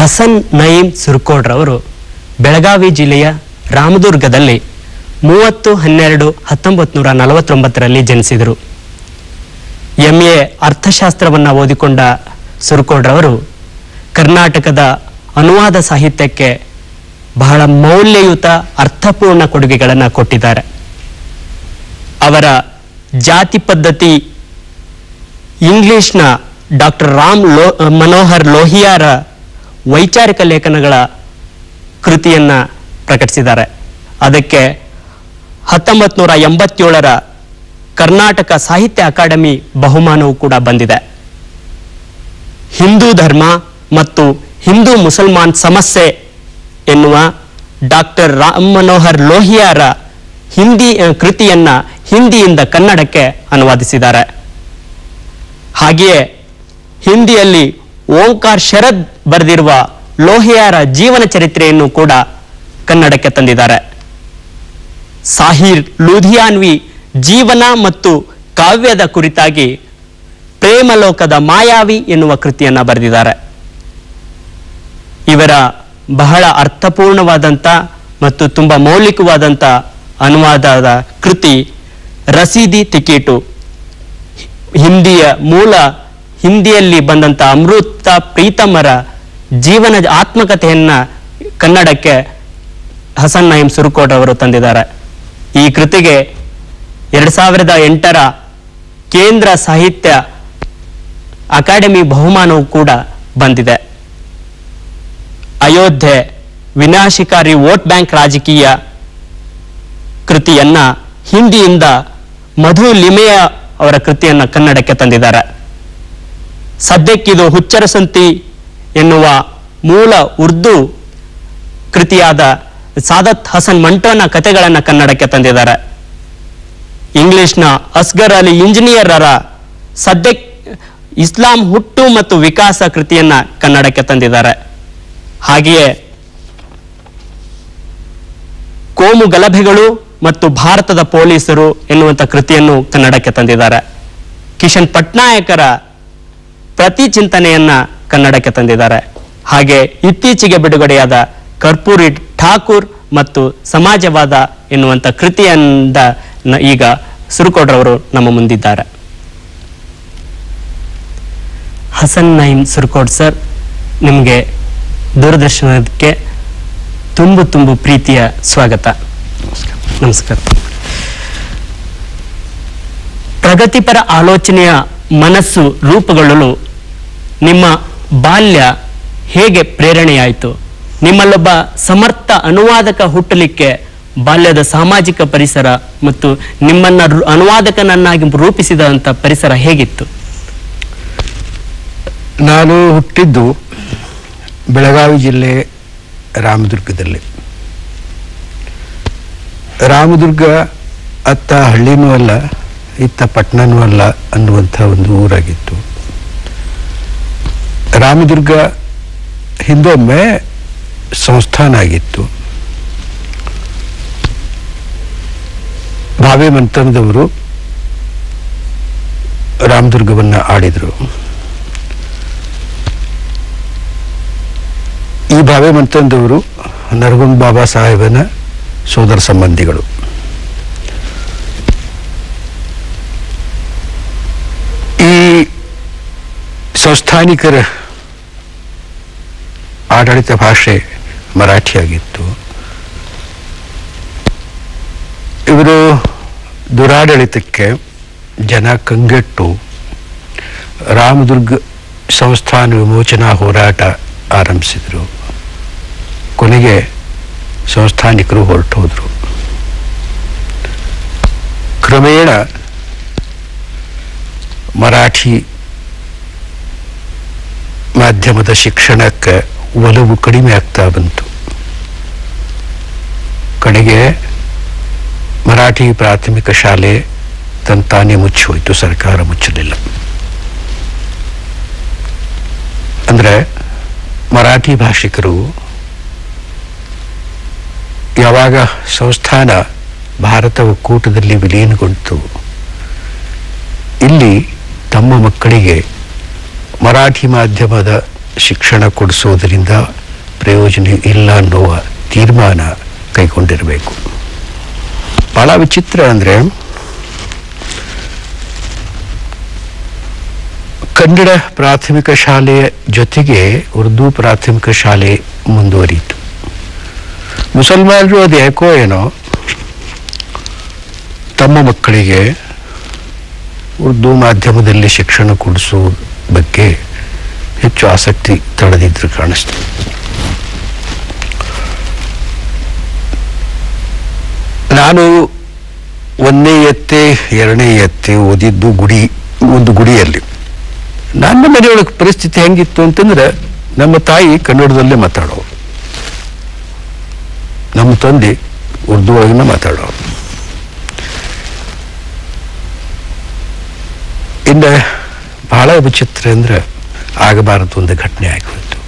ಹಸನ್ ನಯೀಂ ಸುರ್ಕೋಡ್ರವರು ಬೆಳಗಾವಿ ಜಿಲ್ಲೆಯ ರಾಮದುರ್ಗದಲ್ಲಿ ಮೂವತ್ತು ಹನ್ನೆರಡು ಹತ್ತೊಂಬತ್ತು ನೂರ ನಲವತ್ತೊಂಬತ್ತರಲ್ಲಿ ಜನಿಸಿದರು ಎಂ ಎ ಅರ್ಥಶಾಸ್ತ್ರವನ್ನು ಓದಿಕೊಂಡ ಸುರ್ಕೋಡ್ರವರು ಕರ್ನಾಟಕದ ಅನುವಾದ ಸಾಹಿತ್ಯಕ್ಕೆ ಬಹಳ ಮೌಲ್ಯಯುತ ಅರ್ಥಪೂರ್ಣ ಕೊಡುಗೆಗಳನ್ನು ಕೊಟ್ಟಿದ್ದಾರೆ ಅವರ ಜಾತಿ ಪದ್ಧತಿ ಇಂಗ್ಲಿಷ್ನ ಡಾಕ್ಟರ್ ರಾಮ್ ಲೋ ಮನೋಹರ್ ಲೋಹಿಯಾರ ವೈಚಾರಿಕ ಲೇಖನಗಳ ಕೃತಿಯನ್ನ ಪ್ರಕಟಿಸಿದ್ದಾರೆ ಅದಕ್ಕೆ ಹತ್ತೊಂಬತ್ತು ನೂರ ಎಂಬತ್ತೇಳರ ಕರ್ನಾಟಕ ಸಾಹಿತ್ಯ ಅಕಾಡೆಮಿ ಬಹುಮಾನವೂ ಕೂಡ ಬಂದಿದೆ ಹಿಂದೂ ಧರ್ಮ ಮತ್ತು ಹಿಂದೂ ಮುಸಲ್ಮಾನ್ ಸಮಸ್ಯೆ ಎನ್ನುವ ಡಾಕ್ಟರ್ ರಾಮ್ ಮನೋಹರ್ ಲೋಹಿಯಾರ ಹಿಂದಿ ಅ, ಕೃತಿಯನ್ನ ಹಿಂದಿಯಿಂದ ಕನ್ನಡಕ್ಕೆ ಅನುವಾದಿಸಿದ್ದಾರೆ ಹಾಗೆಯೇ ಹಿಂದಿಯಲ್ಲಿ ಓಂಕಾರ್ ಶರದ್ ಬರೆದಿರುವ ಲೋಹಿಯಾರ ಜೀವನ ಚರಿತ್ರೆಯನ್ನು ಕೂಡ ಕನ್ನಡಕ್ಕೆ ತಂದಿದ್ದಾರೆ ಸಾಹಿರ್ ಲೂಧಿಯಾನ್ವಿ ಜೀವನ ಮತ್ತು ಕಾವ್ಯದ ಕುರಿತಾಗಿ ಪ್ರೇಮಲೋಕದ ಮಾಯಾವಿ ಎನ್ನುವ ಕೃತಿಯನ್ನ ಬರೆದಿದ್ದಾರೆ ಇವರ ಬಹಳ ಅರ್ಥಪೂರ್ಣವಾದಂಥ ಮತ್ತು ತುಂಬ ಮೌಲಿಕವಾದಂಥ ಅನುವಾದದ ಕೃತಿ ರಸೀದಿ ತಿಕೀಟು ಹಿಂದಿಯ ಮೂಲ ಹಿಂದಿಯಲ್ಲಿ ಬಂದಂಥ ಅಮೃತ ಪ್ರೀತಮರ ಜೀವನ ಆತ್ಮಕಥೆಯನ್ನ ಕನ್ನಡಕ್ಕೆ ಹಸನ್ ನಯೀಂ ಸುರುಕೋಟ್ ಅವರು ತಂದಿದ್ದಾರೆ ಈ ಕೃತಿಗೆ ಎರಡು ಸಾವಿರದ ಎಂಟರ ಕೇಂದ್ರ ಸಾಹಿತ್ಯ ಅಕಾಡೆಮಿ ಬಹುಮಾನವೂ ಕೂಡ ಬಂದಿದೆ ಅಯೋಧ್ಯೆ ವಿನಾಶಕಾರಿ ವೋಟ್ ಬ್ಯಾಂಕ್ ರಾಜಕೀಯ ಕೃತಿಯನ್ನ ಹಿಂದಿಯಿಂದ ಮಧು ಲಿಮೆಯ ಅವರ ಕೃತಿಯನ್ನ ಕನ್ನಡಕ್ಕೆ ತಂದಿದ್ದಾರೆ ಸದ್ಯಕ್ಕಿದು ಹುಚ್ಚರಸಂತಿ ಎನ್ನುವ ಮೂಲ ಉರ್ದು ಕೃತಿಯಾದ ಸಾದತ್ ಹಸನ್ ಮಂಟೋನ ಕಥೆಗಳನ್ನು ಕನ್ನಡಕ್ಕೆ ತಂದಿದ್ದಾರೆ ಇಂಗ್ಲಿಷ್ನ ಅಸ್ಗರ್ ಅಲಿ ಇಂಜಿನಿಯರರ ಸದ್ಯ ಇಸ್ಲಾಂ ಹುಟ್ಟು ಮತ್ತು ವಿಕಾಸ ಕೃತಿಯನ್ನ ಕನ್ನಡಕ್ಕೆ ತಂದಿದ್ದಾರೆ ಹಾಗೆಯೇ ಕೋಮು ಗಲಭೆಗಳು ಮತ್ತು ಭಾರತದ ಪೊಲೀಸರು ಎನ್ನುವಂಥ ಕೃತಿಯನ್ನು ಕನ್ನಡಕ್ಕೆ ತಂದಿದ್ದಾರೆ ಕಿಶನ್ ಪಟ್ನಾಯಕರ ಪ್ರತಿ ಚಿಂತನೆಯನ್ನ ಕನ್ನಡಕ್ಕೆ ತಂದಿದ್ದಾರೆ ಹಾಗೆ ಇತ್ತೀಚೆಗೆ ಬಿಡುಗಡೆಯಾದ ಕರ್ಪೂರಿ ಠಾಕೂರ್ ಮತ್ತು ಸಮಾಜವಾದ ಎನ್ನುವಂಥ ಕೃತಿಯಿಂದ ನ- ಈಗ ಸುರುಕೋಡ್ರವರು ನಮ್ಮ ಮುಂದಿದ್ದಾರೆ ಹಸನ್ ನೈಮ್ ಸುರ್ಕೋಡ್ ಸರ್ ನಿಮಗೆ ದೂರದರ್ಶನಕ್ಕೆ ತುಂಬು ತುಂಬು ಪ್ರೀತಿಯ ಸ್ವಾಗತ ನಮಸ್ಕಾರ ಪ್ರಗತಿಪರ ಆಲೋಚನೆಯ ಮನಸ್ಸು ರೂಪುಗೊಳ್ಳಲು ನಿಮ್ಮ ಬಾಲ್ಯ ಹೇಗೆ ಪ್ರೇರಣೆಯಾಯಿತು ನಿಮ್ಮಲ್ಲೊಬ್ಬ ಸಮರ್ಥ ಅನುವಾದಕ ಹುಟ್ಟಲಿಕ್ಕೆ ಬಾಲ್ಯದ ಸಾಮಾಜಿಕ ಪರಿಸರ ಮತ್ತು ನಿಮ್ಮನ್ನ ರು- ಅನುವಾದಕನನ್ನಾಗಿ ರೂಪಿಸಿದಂಥ ಪರಿಸರ ಹೇಗಿತ್ತು ನಾನು ಹುಟ್ಟಿದ್ದು ಬೆಳಗಾವಿ ಜಿಲ್ಲೆ ರಾಮದುರ್ಗದಲ್ಲಿ ರಾಮದುರ್ಗ ಅತ್ತ ಹಳ್ಳಿನೂ ಅಲ್ಲ ಇತ್ತ ಪಟ್ಟಣನೂ ಅಲ್ಲ ಅನ್ನುವಂಥ ಒಂದು ಊರಾಗಿತ್ತು ರಾಮದುರ್ಗ ಹಿಂದೊಮ್ಮೆ ಸಂಸ್ಥಾನ ಆಗಿತ್ತು ಭಾವೆ ಮಂತನದವರು ರಾಮದುರ್ಗವನ್ನು ಆಳಿದರು ಈ ಭಾವೆ ಮಂತಂದವರು ನರಗುಂದ್ ಬಾಬಾ ಸಾಹೇಬನ ಸೋದರ ಸಂಬಂಧಿಗಳು ಈ ಸಂಸ್ಥಾನಿಕರ ಆಡಳಿತ ಭಾಷೆ ಮರಾಠಿಯಾಗಿತ್ತು ಇವರು ದುರಾಡಳಿತಕ್ಕೆ ಜನ ಕಂಗೆಟ್ಟು ರಾಮದುರ್ಗ ಸಂಸ್ಥಾನ ವಿಮೋಚನಾ ಹೋರಾಟ ಆರಂಭಿಸಿದರು ಕೊನೆಗೆ ಸಂಸ್ಥಾನಿಕರು ಹೊರಟು ಹೋದರು ಕ್ರಮೇಣ ಮರಾಠಿ ಮಾಧ್ಯಮದ ಶಿಕ್ಷಣಕ್ಕೆ ಒಲವು ಕಡಿಮೆ ಆಗ್ತಾ ಬಂತು ಕಡೆಗೆ ಮರಾಠಿ ಪ್ರಾಥಮಿಕ ಶಾಲೆ ತಂತಾನೇ ಮುಚ್ಚಿ ಹೋಯಿತು ಸರ್ಕಾರ ಮುಚ್ಚಲಿಲ್ಲ ಅಂದರೆ ಮರಾಠಿ ಭಾಷಿಕರು ಯಾವಾಗ ಸಂಸ್ಥಾನ ಭಾರತ ಒಕ್ಕೂಟದಲ್ಲಿ ವಿಲೀನಗೊಂಡಿತು ಇಲ್ಲಿ ತಮ್ಮ ಮಕ್ಕಳಿಗೆ ಮರಾಠಿ ಮಾಧ್ಯಮದ ಶಿಕ್ಷಣ ಕೊಡಿಸೋದರಿಂದ ಪ್ರಯೋಜನ ಇಲ್ಲ ಅನ್ನುವ ತೀರ್ಮಾನ ಕೈಗೊಂಡಿರಬೇಕು ಬಹಳ ವಿಚಿತ್ರ ಅಂದರೆ ಕನ್ನಡ ಪ್ರಾಥಮಿಕ ಶಾಲೆಯ ಜೊತೆಗೆ ಉರ್ದು ಪ್ರಾಥಮಿಕ ಶಾಲೆ ಮುಂದುವರಿಯಿತು ಮುಸಲ್ಮಾನರು ಅದು ಯಾಕೋ ಏನೋ ತಮ್ಮ ಮಕ್ಕಳಿಗೆ ಉರ್ದು ಮಾಧ್ಯಮದಲ್ಲಿ ಶಿಕ್ಷಣ ಕೊಡಿಸೋ ಬಗ್ಗೆ ಹೆಚ್ಚು ಆಸಕ್ತಿ ತಳೆದಿದ್ರು ಕಾಣಿಸ್ತು ನಾನು ಒಂದನೇ ಎತ್ತೆ ಎರಡನೇ ಎತ್ತೆ ಓದಿದ್ದು ಗುಡಿ ಒಂದು ಗುಡಿಯಲ್ಲಿ ನನ್ನ ಮನೆಯೊಳಗೆ ಪರಿಸ್ಥಿತಿ ಹೆಂಗಿತ್ತು ಅಂತಂದ್ರೆ ನಮ್ಮ ತಾಯಿ ಕನ್ನಡದಲ್ಲೇ ಮಾತಾಡೋರು ನಮ್ಮ ತಂದೆ ಉರ್ದು ಒಳಗಿನ ಮಾತಾಡೋರು ಇನ್ನು ಬಹಳ ವಿಚಿತ್ರ ಅಂದ್ರೆ ಆಗಬಾರದು ಒಂದು ಘಟನೆ ಆಗಿಬಿಡ್ತು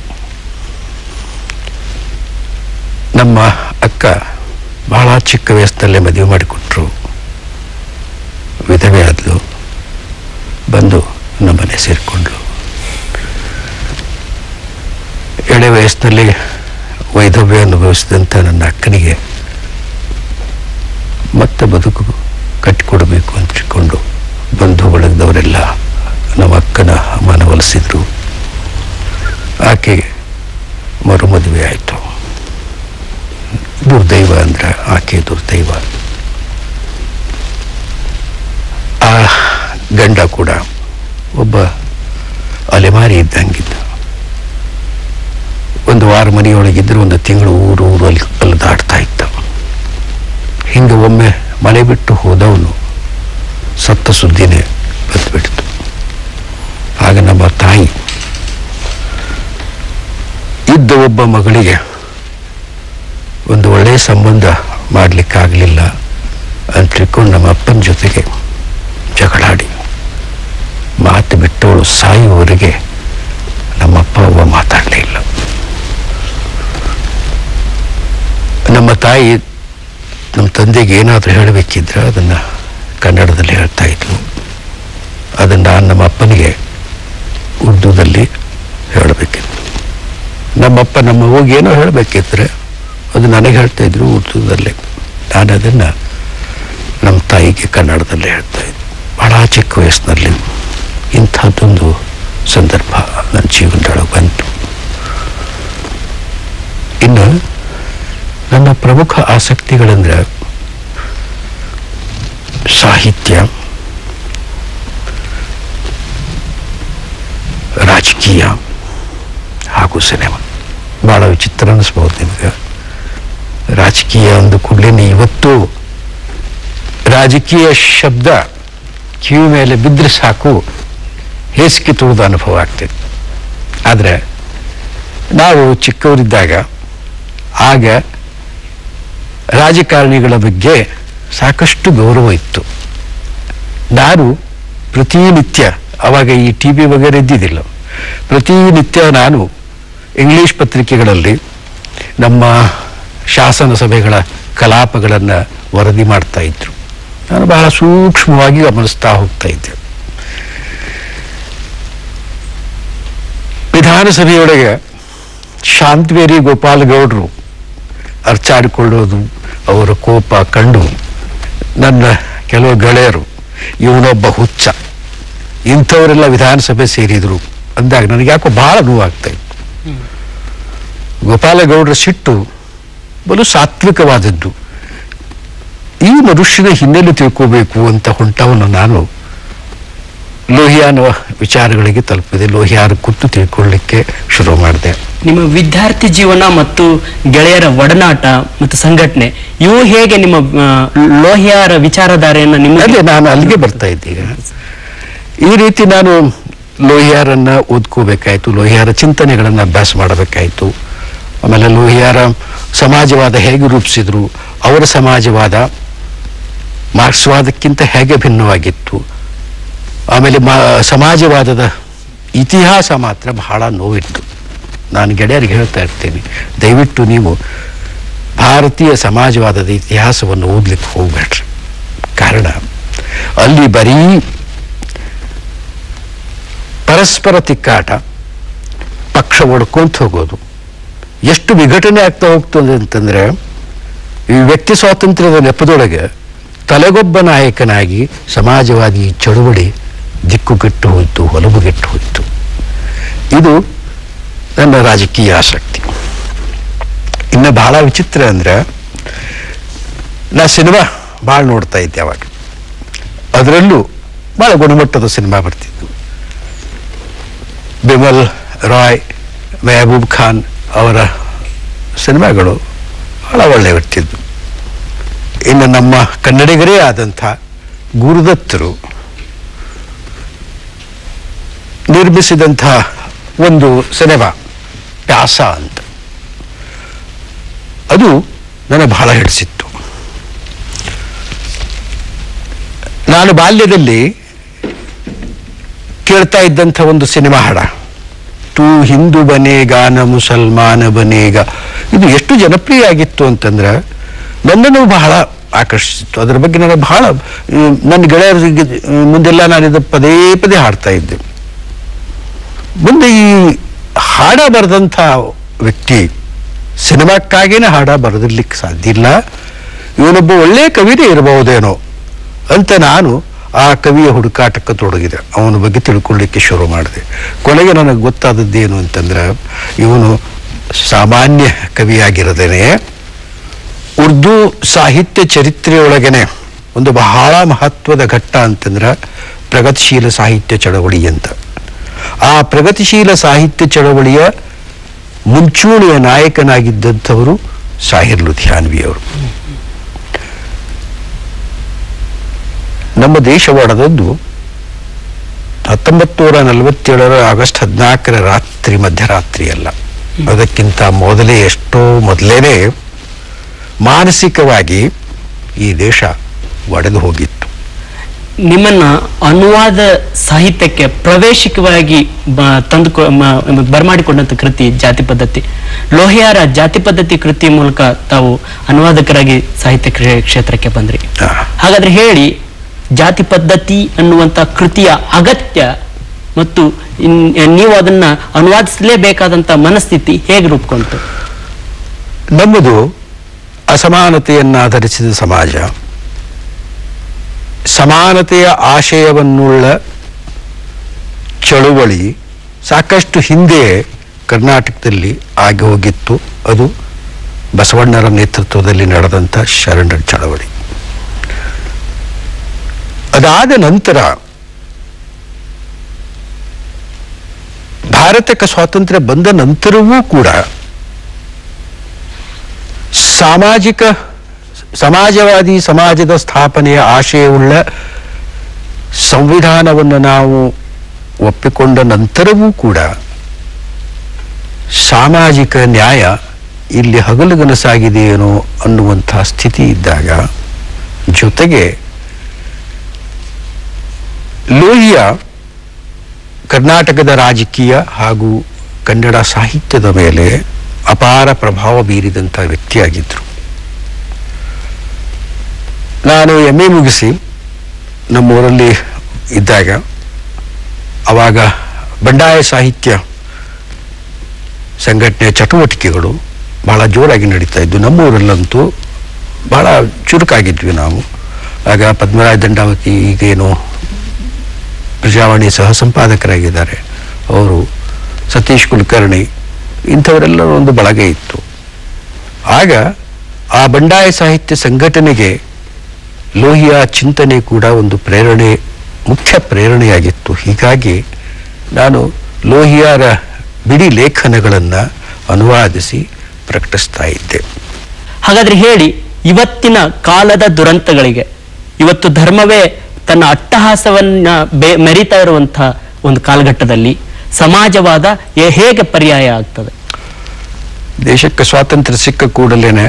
ನಮ್ಮ ಅಕ್ಕ ಬಹಳ ಚಿಕ್ಕ ವಯಸ್ಸಿನಲ್ಲೇ ಮದುವೆ ಮಾಡಿಕೊಟ್ರು ವಿಧವೆ ಆದ್ಲು ಬಂದು ನಮ್ಮನೆ ಸೇರಿಕೊಂಡ್ಳು ಎಳೆ ವಯಸ್ಸಿನಲ್ಲಿ ವೈಧವ್ಯ ಅನುಭವಿಸಿದಂಥ ನನ್ನ ಅಕ್ಕನಿಗೆ ಮತ್ತೆ ಬದುಕು ಕಟ್ಟಿಕೊಡಬೇಕು ಅಂತಿಕೊಂಡು ಬಂಧು ಬಳಗದವರೆಲ್ಲ ನಮ್ಮ ಅಕ್ಕನ ಮನವೊಲಿಸಿದ್ರು ಆಕೆಗೆ ಮರು ಮದುವೆ ಆಯಿತು ದುರ್ದೈವ ಅಂದ್ರೆ ಆಕೆ ದುರ್ದೈವ ಆ ಗಂಡ ಕೂಡ ಒಬ್ಬ ಅಲೆಮಾರಿ ಇದ್ದಂಗಿದ್ದ ಒಂದು ವಾರ ಮನೆಯೊಳಗಿದ್ರೆ ಒಂದು ತಿಂಗಳು ಊರು ಊರು ಅಲ್ಲಿ ಅಲ್ಲಿ ದಾಟ್ತಾ ಇದ್ದ ಹಿಂಗೆ ಒಮ್ಮೆ ಮನೆ ಬಿಟ್ಟು ಹೋದವನು ಸತ್ತ ಸುದ್ದಿನೇ ಬಂದ್ಬಿಡ್ತು ಆಗ ನಮ್ಮ ತಾಯಿ ಇದ್ದ ಒಬ್ಬ ಮಗಳಿಗೆ ಒಂದು ಒಳ್ಳೆಯ ಸಂಬಂಧ ಮಾಡಲಿಕ್ಕಾಗಲಿಲ್ಲ ಅಂತ ತಿಳ್ಕೊಂಡು ನಮ್ಮ ಅಪ್ಪನ ಜೊತೆಗೆ ಜಗಳಾಡಿ ಮಾತು ಬಿಟ್ಟವಳು ಸಾಯುವವರೆಗೆ ನಮ್ಮಪ್ಪ ಒಬ್ಬ ಮಾತಾಡಲೇ ಇಲ್ಲ ನಮ್ಮ ತಾಯಿ ನಮ್ಮ ತಂದೆಗೆ ಏನಾದರೂ ಹೇಳಬೇಕಿದ್ರೆ ಅದನ್ನು ಕನ್ನಡದಲ್ಲಿ ಹೇಳ್ತಾ ಇದ್ಲು ಅದನ್ನು ನಾನು ನಮ್ಮ ಅಪ್ಪನಿಗೆ ಉರ್ದುದಲ್ಲಿ ಹೇಳಬೇಕಿತ್ತು ನಮ್ಮಪ್ಪ ನಮ್ಮ ಹೋಗಿ ಏನೋ ಹೇಳಬೇಕಿದ್ರೆ ಅದು ನನಗೆ ಹೇಳ್ತಾ ಇದ್ರು ಉರ್ದುದಲ್ಲೇ ನಾನು ಅದನ್ನು ನಮ್ಮ ತಾಯಿಗೆ ಕನ್ನಡದಲ್ಲೇ ಹೇಳ್ತಾ ಇದ್ದೆ ಬಹಳ ಚಿಕ್ಕ ವಯಸ್ಸಿನಲ್ಲಿ ಇಂಥದ್ದೊಂದು ಸಂದರ್ಭ ನನ್ನ ಜೀವನದೊಳಗೆ ಬಂತು ಇನ್ನು ನನ್ನ ಪ್ರಮುಖ ಆಸಕ್ತಿಗಳಂದ್ರೆ ಸಾಹಿತ್ಯ ರಾಜಕೀಯ ಹಾಗೂ ಸಿನಿಮಾ ಭಾಳ ವಿಚಿತ್ರ ಅನಿಸ್ಬೋದು ನಿಮಗೆ ರಾಜಕೀಯ ಅಂದ ಕೂಡಲೇ ಇವತ್ತು ರಾಜಕೀಯ ಶಬ್ದ ಕಿವಿ ಮೇಲೆ ಬಿದ್ದರೆ ಸಾಕು ಹೇಸಿಗೆ ತುಳಿದ ಅನುಭವ ಆಗ್ತದೆ ಆದರೆ ನಾವು ಚಿಕ್ಕವರಿದ್ದಾಗ ಆಗ ರಾಜಕಾರಣಿಗಳ ಬಗ್ಗೆ ಸಾಕಷ್ಟು ಗೌರವ ಇತ್ತು ನಾನು ಪ್ರತಿನಿತ್ಯ ಅವಾಗ ಈ ಟಿ ವಿ ವಗೇರೆ ಇದ್ದಿದ್ದಿಲ್ಲ ಪ್ರತಿನಿತ್ಯ ನಾನು ಇಂಗ್ಲಿಷ್ ಪತ್ರಿಕೆಗಳಲ್ಲಿ ನಮ್ಮ ಶಾಸನ ಸಭೆಗಳ ಕಲಾಪಗಳನ್ನು ವರದಿ ಮಾಡ್ತಾ ಇದ್ರು ನಾನು ಬಹಳ ಸೂಕ್ಷ್ಮವಾಗಿ ಗಮನಿಸ್ತಾ ಹೋಗ್ತಾ ಇದ್ದೆ ವಿಧಾನಸಭೆಯೊಳಗೆ ಶಾಂತವೇರಿ ಗೋಪಾಲ್ ಗೌಡ್ರು ಅರ್ಚಾಡಿಕೊಳ್ಳೋದು ಅವರ ಕೋಪ ಕಂಡು ನನ್ನ ಕೆಲವು ಗೆಳೆಯರು ಇವನೊಬ್ಬ ಹುಚ್ಚ ಇಂಥವರೆಲ್ಲ ವಿಧಾನಸಭೆ ಸೇರಿದ್ರು ಅಂದಾಗ ನನಗೆ ಯಾಕೋ ಬಹಳ ನೋವಾಗ್ತಾ ಇತ್ತು ಗೋಪಾಲಗೌಡರ ಸಿಟ್ಟು ಬಲು ಸಾತ್ವಿಕವಾದದ್ದು ಈ ಮನುಷ್ಯನ ಹಿನ್ನೆಲೆ ತಿಳ್ಕೋಬೇಕು ಅಂತ ಹೊಂಟವನು ನಾನು ಲೋಹಿಯಾನ ವಿಚಾರಗಳಿಗೆ ತಲುಪಿದೆ ಲೋಹಿಯಾರ ಕುತ್ತು ತಿಳ್ಕೊಳ್ಳಿಕ್ಕೆ ಶುರು ಮಾಡಿದೆ ನಿಮ್ಮ ವಿದ್ಯಾರ್ಥಿ ಜೀವನ ಮತ್ತು ಗೆಳೆಯರ ಒಡನಾಟ ಮತ್ತು ಸಂಘಟನೆ ಇವು ಹೇಗೆ ನಿಮ್ಮ ಆ, ಲೋಹಿಯಾರ ವಿಚಾರಧಾರೆಯನ್ನು ನಿಮ್ಮ ಅದೇ ನಾನು ಅಲ್ಲಿಗೆ ಬರ್ತಾ ಇದ್ದೆ ಈಗ ಈ ರೀತಿ ನಾನು ಲೋಹಿಯಾರನ್ನ ಓದ್ಕೋಬೇಕಾಯ್ತು ಲೋಹಿಯಾರ ಚಿಂತನೆಗಳನ್ನು ಅಭ್ಯಾಸ ಮಾಡಬೇಕಾಯ್ತು ಆಮೇಲೆ ಲೋಹಿಯಾರ ಸಮಾಜವಾದ ಹೇಗೆ ರೂಪಿಸಿದ್ರು ಅವರ ಸಮಾಜವಾದ ಮಾರ್ಕ್ಸ್ವಾದಕ್ಕಿಂತ ಹೇಗೆ ಭಿನ್ನವಾಗಿತ್ತು ಆಮೇಲೆ ಮಾ ಸಮಾಜವಾದದ ಇತಿಹಾಸ ಮಾತ್ರ ಬಹಳ ನೋವಿತ್ತು ನಾನು ಗೆಳೆಯರಿಗೆ ಹೇಳ್ತಾ ಇರ್ತೀನಿ ದಯವಿಟ್ಟು ನೀವು ಭಾರತೀಯ ಸಮಾಜವಾದದ ಇತಿಹಾಸವನ್ನು ಓದ್ಲಿಕ್ಕೆ ಹೋಗ್ಬೇಡ್ರಿ ಕಾರಣ ಅಲ್ಲಿ ಬರೀ ಪರಸ್ಪರ ತಿಕ್ಕಾಟ ಪಕ್ಷ ಒಡ್ಕೊಂತ ಹೋಗೋದು ಎಷ್ಟು ವಿಘಟನೆ ಆಗ್ತಾ ಹೋಗ್ತದೆ ಅಂತಂದ್ರೆ ಈ ವ್ಯಕ್ತಿ ಸ್ವಾತಂತ್ರ್ಯದ ನೆಪದೊಳಗೆ ತಲೆಗೊಬ್ಬ ನಾಯಕನಾಗಿ ಸಮಾಜವಾದಿ ಚಳುವಳಿ ದಿಕ್ಕುಗೆಟ್ಟು ಹೋಯಿತು ಒಲವುಗೆಟ್ಟು ಹೋಯಿತು ಇದು ನನ್ನ ರಾಜಕೀಯ ಆಸಕ್ತಿ ಇನ್ನು ಬಹಳ ವಿಚಿತ್ರ ಅಂದ್ರೆ ನಾ ಸಿನಿಮಾ ಭಾಳ ನೋಡ್ತಾ ಇದ್ದೆ ಅವಾಗ ಅದರಲ್ಲೂ ಭಾಳ ಗುಣಮಟ್ಟದ ಸಿನಿಮಾ ಬರ್ತಿತ್ತು ಬಿಮಲ್ ರಾಯ್ ಮೆಹಬೂಬ್ ಖಾನ್ ಅವರ ಸಿನಿಮಾಗಳು ಭಾಳ ಒಳ್ಳೆ ಬರ್ತಿದ್ವು ಇನ್ನು ನಮ್ಮ ಕನ್ನಡಿಗರೇ ಆದಂಥ ಗುರುದತ್ತರು ನಿರ್ಮಿಸಿದಂಥ ಒಂದು ಸಿನಿಮಾ ಪ್ಯಾಸ ಅಂತ ಅದು ನನಗೆ ಬಹಳ ಹಿಡಿಸಿತ್ತು ನಾನು ಬಾಲ್ಯದಲ್ಲಿ ಕೇಳ್ತಾ ಇದ್ದಂಥ ಒಂದು ಸಿನಿಮಾ ಹಾಡ ತೂ ಹಿಂದೂ ಬನೇಗ ನ ಮುಸಲ್ಮಾನ ಬನೇಗ ಇದು ಎಷ್ಟು ಜನಪ್ರಿಯ ಆಗಿತ್ತು ಅಂತಂದ್ರೆ ನನ್ನನ್ನು ಬಹಳ ಆಕರ್ಷಿಸಿತ್ತು ಅದರ ಬಗ್ಗೆ ನನಗೆ ಬಹಳ ಈ, ನನ್ನ ಗೆಳೆಯರಿಗೆ ಈ, ಮುಂದೆಲ್ಲ ನಾನು ಇದು ಪದೇ ಪದೇ ಹಾಡ್ತಾ ಇದ್ದೆ ಮುಂದೆ ಈ ಹಾಡ ಬರೆದಂಥ ವ್ಯಕ್ತಿ ಸಿನಿಮಾಕ್ಕಾಗಿನೇ ಹಾಡ ಬರೆದಿರ್ಲಿಕ್ಕೆ ಸಾಧ್ಯ ಇಲ್ಲ ಇವನೊಬ್ಬ ಒಳ್ಳೆಯ ಕವಿನೇ ಇರಬಹುದೇನೋ ಅಂತ ನಾನು ಆ ಕವಿಯ ಹುಡುಕಾಟಕ್ಕೆ ತೊಡಗಿದೆ ಅವನ ಬಗ್ಗೆ ತಿಳ್ಕೊಳ್ಳಿಕ್ಕೆ ಶುರು ಮಾಡಿದೆ ಕೊನೆಗೆ ನನಗೆ ಗೊತ್ತಾದದ್ದೇನು ಅಂತಂದ್ರೆ ಇವನು ಸಾಮಾನ್ಯ ಕವಿಯಾಗಿರದೇನೆ ಉರ್ದು ಸಾಹಿತ್ಯ ಚರಿತ್ರೆಯೊಳಗನೆ ಒಂದು ಬಹಳ ಮಹತ್ವದ ಘಟ್ಟ ಅಂತಂದ್ರೆ ಪ್ರಗತಿಶೀಲ ಸಾಹಿತ್ಯ ಚಳವಳಿ ಅಂತ ಆ ಪ್ರಗತಿಶೀಲ ಸಾಹಿತ್ಯ ಚಳವಳಿಯ ಮುಂಚೂಣಿಯ ನಾಯಕನಾಗಿದ್ದಂಥವರು ಸಾಹಿರ್ ಲುಧಿಯಾನ್ವಿ ಅವರು ನಮ್ಮ ದೇಶ ಒಡೆದದ್ದು ಹತ್ತೊಂಬತ್ತು ನೂರ ನಲವತ್ತೇಳರ ಆಗಸ್ಟ್ ಹದಿನಾಲ್ಕರ ರಾತ್ರಿ ಮಧ್ಯರಾತ್ರಿ ಅಲ್ಲ ಅದಕ್ಕಿಂತ ಮೊದಲೇ ಎಷ್ಟೋ ಮೊದಲೇನೆ ಮಾನಸಿಕವಾಗಿ ಈ ದೇಶ ಒಡೆದು ಹೋಗಿತ್ತು ನಿಮ್ಮನ್ನ ಅನುವಾದ ಸಾಹಿತ್ಯಕ್ಕೆ ಪ್ರವೇಶಿಕವಾಗಿ ಬ- ತಂದು ಬರಮಾಡಿಕೊಂಡಂತ ಕೃತಿ ಜಾತಿ ಪದ್ಧತಿ ಲೋಹಿಯಾರ ಜಾತಿ ಪದ್ಧತಿ ಕೃತಿ ಮೂಲಕ ತಾವು ಅನುವಾದಕರಾಗಿ ಸಾಹಿತ್ಯ ಕ್ರೇ- ಕ್ಷೇತ್ರಕ್ಕೆ ಬಂದ್ರಿ ಆ, ಹಾಗಾದ್ರೆ ಹೇಳಿ ಜಾತಿ ಪದ್ಧತಿ ಅನ್ನುವಂತ ಕೃತಿಯ ಅಗತ್ಯ ಮತ್ತು ಇನ್- ನೀವು ಅದನ್ನ ಅನುವಾದಿಸಲೇಬೇಕಾದಂತ ಮನಸ್ಥಿತಿ ಹೇಗೆ ರೂಪುಕೊಂತು ನಮ್ಮದು ಅಸಮಾನತೆಯನ್ನಾಧರಿಸಿದ ಸಮಾಜ ಸಮಾನತೆಯ ಆಶಯವನ್ನುಳ್ಳ ಚಳುವಳಿ ಸಾಕಷ್ಟು ಹಿಂದೆ ಕರ್ನಾಟಕದಲ್ಲಿ ಆಗಿ ಹೋಗಿತ್ತು ಅದು ಬಸವಣ್ಣರ ನೇತೃತ್ವದಲ್ಲಿ ನಡೆದಂಥ ಶರಣರ ಚಳವಳಿ ಅದಾದ ನಂತರ ಭಾರತಕ್ಕೆ ಸ್ವಾತಂತ್ರ್ಯ ಬಂದ ನಂತರವೂ ಕೂಡ ಸಾಮಾಜಿಕ ಸಮಾಜವಾದಿ ಸಮಾಜದ ಸ್ಥಾಪನೆಯ ಆಶಯವುಳ್ಳ ಸಂವಿಧಾನವನ್ನು ನಾವು ಒಪ್ಪಿಕೊಂಡ ನಂತರವೂ ಕೂಡ ಸಾಮಾಜಿಕ ನ್ಯಾಯ ಇಲ್ಲಿ ಹಗಲುಗನಸಾಗಿದೆಯೇನೋ ಅನ್ನುವಂಥ ಸ್ಥಿತಿ ಇದ್ದಾಗ ಜೊತೆಗೆ ಲೋಹಿಯ ಕರ್ನಾಟಕದ ರಾಜಕೀಯ ಹಾಗೂ ಕನ್ನಡ ಸಾಹಿತ್ಯದ ಮೇಲೆ ಅಪಾರ ಪ್ರಭಾವ ಬೀರಿದಂಥ ವ್ಯಕ್ತಿಯಾಗಿದ್ದರು ನಾನು ಎಮ್ ಎ ಮುಗಿಸಿ ನಮ್ಮೂರಲ್ಲಿ ಇದ್ದಾಗ ಆವಾಗ ಬಂಡಾಯ ಸಾಹಿತ್ಯ ಸಂಘಟನೆಯ ಚಟುವಟಿಕೆಗಳು ಬಹಳ ಜೋರಾಗಿ ನಡೀತಾ ಇದ್ವು ನಮ್ಮೂರಲ್ಲಂತೂ ಬಹಳ ಚುರುಕಾಗಿದ್ವಿ ನಾವು ಆಗ ಪದ್ಮರಾಜ ದಂಡಾವತಿ ಈಗೇನು ಪ್ರಜಾವಾಣಿ ಸಹ ಸಂಪಾದಕರಾಗಿದ್ದಾರೆ ಅವರು ಸತೀಶ್ ಕುಲಕರ್ಣಿ ಇಂಥವರೆಲ್ಲರ ಒಂದು ಬಳಗ ಇತ್ತು ಆಗ ಆ ಬಂಡಾಯ ಸಾಹಿತ್ಯ ಸಂಘಟನೆಗೆ ಲೋಹಿಯ ಚಿಂತನೆ ಕೂಡ ಒಂದು ಪ್ರೇರಣೆ ಮುಖ್ಯ ಪ್ರೇರಣೆಯಾಗಿತ್ತು ಹೀಗಾಗಿ ನಾನು ಲೋಹಿಯಾರ ಬಿಡಿ ಲೇಖನಗಳನ್ನು ಅನುವಾದಿಸಿ ಪ್ರಕಟಿಸ್ತಾ ಇದ್ದೆ ಹಾಗಾದ್ರೆ ಹೇಳಿ ಇವತ್ತಿನ ಕಾಲದ ದುರಂತಗಳಿಗೆ ಇವತ್ತು ಧರ್ಮವೇ ತನ್ನ ಅಟ್ಟಹಾಸವನ್ನ ಬೆ- ಮೆರಿತಾ ಇರುವಂತಹ ಒಂದು ಕಾಲಘಟ್ಟದಲ್ಲಿ ಸಮಾಜವಾದ ಹೇ- ಹೇಗೆ ಪರ್ಯಾಯ ಆಗ್ತದೆ ದೇಶಕ್ಕೆ ಸ್ವಾತಂತ್ರ್ಯ ಸಿಕ್ಕ ಕೂಡಲೇ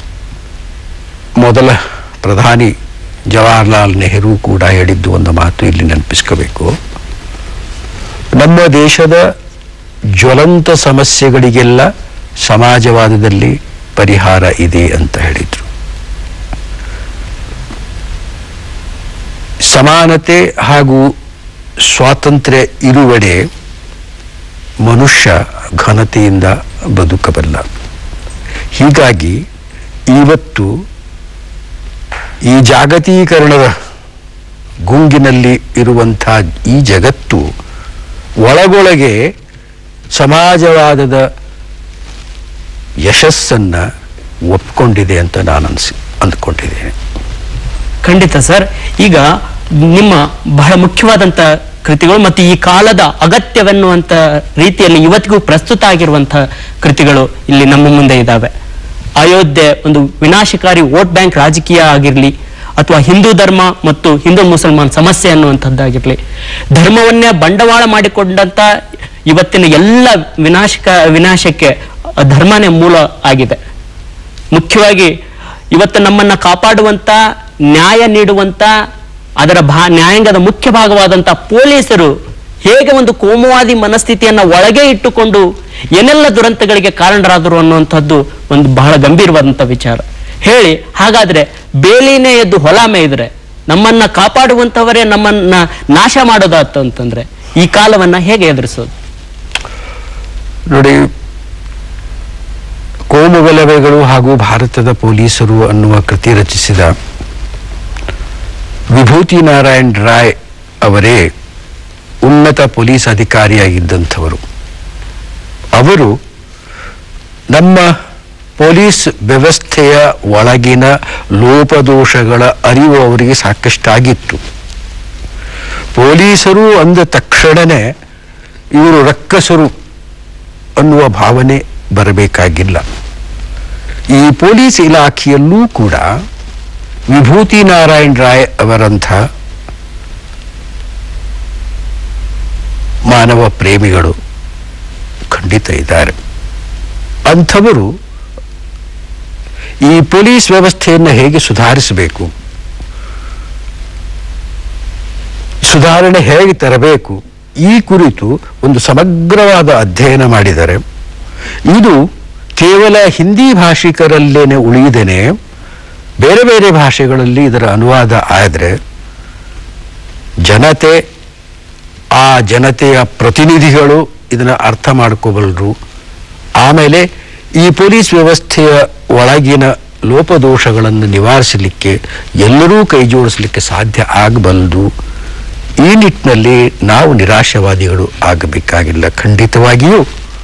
ಮೊದಲ ಪ್ರಧಾನಿ ಜವಾಹರ್ಲಾಲ್ ನೆಹರು ಕೂಡ ಹೇಳಿದ್ದು ಒಂದು ಮಾತು ಇಲ್ಲಿ ನೆನಪಿಸ್ಕೋಬೇಕು ನಮ್ಮ ದೇಶದ ಜ್ವಲಂತ ಸಮಸ್ಯೆಗಳಿಗೆಲ್ಲ ಸಮಾಜವಾದದಲ್ಲಿ ಪರಿಹಾರ ಇದೆ ಅಂತ ಹೇಳಿದ್ರು ಸಮಾನತೆ ಹಾಗೂ ಸ್ವಾತಂತ್ರ್ಯ ಇರುವೆಡೆ ಮನುಷ್ಯ ಘನತೆಯಿಂದ ಬದುಕಬಲ್ಲ ಹೀಗಾಗಿ ಇವತ್ತು ಈ ಜಾಗತೀಕರಣದ ಗುಂಗಿನಲ್ಲಿ ಇರುವಂಥ ಈ ಜಗತ್ತು ಒಳಗೊಳಗೆ ಸಮಾಜವಾದದ ಯಶಸ್ಸನ್ನ ಒಪ್ಕೊಂಡಿದೆ ಅಂತ ನಾನು ಅನ್ಸಿ ಅಂದ್ಕೊಂಡಿದ್ದೇನೆ ಖಂಡಿತ ಸರ್ ಈಗ ನಿಮ್ಮ ಬಹಳ ಮುಖ್ಯವಾದಂತ ಕೃತಿಗಳು ಮತ್ತು ಈ ಕಾಲದ ಅಗತ್ಯವೆನ್ನುವಂತ ರೀತಿಯಲ್ಲಿ ಇವತ್ತಿಗೂ ಪ್ರಸ್ತುತ ಆಗಿರುವಂತಹ ಕೃತಿಗಳು ಇಲ್ಲಿ ನಮ್ಮ ಮುಂದೆ ಇದ್ದಾವೆ ಅಯೋಧ್ಯೆ ಒಂದು ವಿನಾಶಕಾರಿ ವೋಟ್ ಬ್ಯಾಂಕ್ ರಾಜಕೀಯ ಆಗಿರಲಿ ಅಥವಾ ಹಿಂದೂ ಧರ್ಮ ಮತ್ತು ಹಿಂದೂ ಮುಸಲ್ಮಾನ್ ಸಮಸ್ಯೆ ಅನ್ನುವಂಥದ್ದಾಗಿರಲಿ ಧರ್ಮವನ್ನೇ ಬಂಡವಾಳ ಮಾಡಿಕೊಂಡಂತ ಇವತ್ತಿನ ಎಲ್ಲ ವಿನಾಶಕ ವಿನಾಶಕ್ಕೆ ಧರ್ಮನೇ ಮೂಲ ಆಗಿದೆ ಮುಖ್ಯವಾಗಿ ಇವತ್ತು ನಮ್ಮನ್ನ ಕಾಪಾಡುವಂತ ನ್ಯಾಯ ನೀಡುವಂತ ಅದರ ಭಾ ನ್ಯಾಯಾಂಗದ ಮುಖ್ಯ ಭಾಗವಾದಂತ ಪೊಲೀಸರು ಹೇಗೆ ಒಂದು ಕೋಮುವಾದಿ ಮನಸ್ಥಿತಿಯನ್ನ ಒಳಗೆ ಇಟ್ಟುಕೊಂಡು ಏನೆಲ್ಲ ದುರಂತಗಳಿಗೆ ಕಾರಣರಾದರು ಅನ್ನುವಂಥದ್ದು ಒಂದು ಬಹಳ ಗಂಭೀರವಾದಂತ ವಿಚಾರ ಹೇಳಿ ಹಾಗಾದ್ರೆ ಬೇಲಿನೇ ಎದ್ದು ಹೊಲ ಮೇಯ್ದ್ರೆ ನಮ್ಮನ್ನ ಕಾಪಾಡುವಂತವರೇ ನಮ್ಮನ್ನ ನಾಶ ಮಾಡೋದಾತು ಅಂತಂದ್ರೆ ಈ ಕಾಲವನ್ನ ಹೇಗೆ ಎದುರಿಸೋದು ನೋಡಿ ಕೋಮು ಗಲಭೆಗಳು ಹಾಗೂ ಭಾರತದ ಪೊಲೀಸರು ಅನ್ನುವ ಕೃತಿ ರಚಿಸಿದ ವಿಭೂತಿ ನಾರಾಯಣ್ ರಾಯ್ ಅವರೇ ಉನ್ನತ ಪೊಲೀಸ್ ಅಧಿಕಾರಿಯಾಗಿದ್ದಂಥವರು ಅವರು ನಮ್ಮ ಪೊಲೀಸ್ ವ್ಯವಸ್ಥೆಯ ಒಳಗಿನ ಲೋಪದೋಷಗಳ ಅರಿವು ಅವರಿಗೆ ಸಾಕಷ್ಟಾಗಿತ್ತು ಪೊಲೀಸರು ಅಂದ ತಕ್ಷಣನೇ ಇವರು ರಕ್ಕಸರು ಅನ್ನುವ ಭಾವನೆ ಬರಬೇಕಾಗಿಲ್ಲ ಈ ಪೊಲೀಸ್ ಇಲಾಖೆಯಲ್ಲೂ ಕೂಡ ವಿಭೂತಿ ನಾರಾಯಣ್ ರಾಯ್ ಅವರಂಥ ಮಾನವ ಪ್ರೇಮಿಗಳು ಖಂಡಿತ ಇದ್ದಾರೆ ಅಂಥವರು ಈ ಪೊಲೀಸ್ ವ್ಯವಸ್ಥೆಯನ್ನು ಹೇಗೆ ಸುಧಾರಿಸಬೇಕು ಸುಧಾರಣೆ ಹೇಗೆ ತರಬೇಕು ಈ ಕುರಿತು ಒಂದು ಸಮಗ್ರವಾದ ಅಧ್ಯಯನ ಮಾಡಿದ್ದಾರೆ ಇದು ಕೇವಲ ಹಿಂದಿ ಭಾಷಿಕರಲ್ಲೇನೆ ಉಳಿಯದೇನೆ ಬೇರೆ ಬೇರೆ ಭಾಷೆಗಳಲ್ಲಿ ಇದರ ಅನುವಾದ ಆದರೆ ಜನತೆ ಆ ಜನತೆಯ ಪ್ರತಿನಿಧಿಗಳು ಇದನ್ನು ಅರ್ಥ ಮಾಡ್ಕೋಬಲ್ಲರು ಆಮೇಲೆ ಈ ಪೊಲೀಸ್ ವ್ಯವಸ್ಥೆಯ ಒಳಗಿನ ಲೋಪದೋಷಗಳನ್ನು ನಿವಾರಿಸಲಿಕ್ಕೆ ಎಲ್ಲರೂ ಕೈ ಜೋಡಿಸಲಿಕ್ಕೆ ಸಾಧ್ಯ ಆಗಬಲ್ಲದು ಈ ನಿಟ್ಟಿನಲ್ಲಿ ನಾವು ನಿರಾಶವಾದಿಗಳು ಆಗಬೇಕಾಗಿಲ್ಲ ಖಂಡಿತವಾಗಿಯೂ